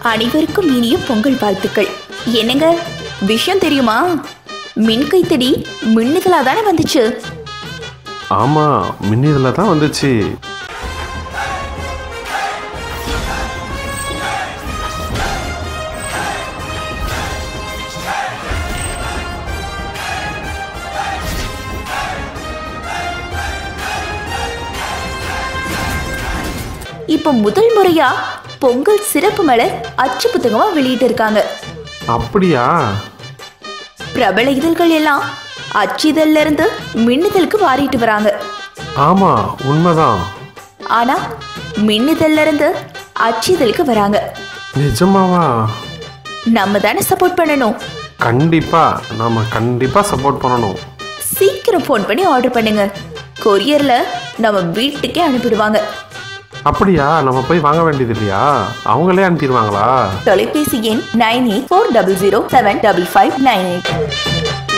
அனைவருக்கும் இனிய பொங்கல் வாழ்த்துக்கள் என்னங்க விஷயம் தெரியுமா மின் கைத்தடி மின்னுதலா தானே வந்துச்சு ஆமா மின்னிதில் தான் வந்துச்சு இப்போ முதல் முறையா பொங்கல் சிறப்பு மலர் அச்சு புத்தகமா வெளியிட்டு இருக்காங்க அப்படியா பிரபல இதழ்கள் எல்லாம் அச்சிதழ்ல இருந்து மின்னுதலுக்கு மாறிட்டு வராங்க ஆமா உண்மைதான் ஆனா மின்னுதல்ல இருந்து அச்சிதழுக்கு வராங்க நிஜமாவா நம்ம தானே சப்போர்ட் பண்ணணும் கண்டிப்பா நாம கண்டிப்பா சப்போர்ட் பண்ணணும் சீக்கிரம் ஃபோன் பண்ணி ஆர்டர் பண்ணுங்க கொரியர்ல நம்ம வீட்டுக்கே அனுப்பிடுவாங்க அப்படியா நம்ம போய் வாங்க வேண்டியது இல்லையா அவங்களே அனுப்பிடுவாங்களா தொலைபேசி எண் nine eight four double zero seven double five nine eight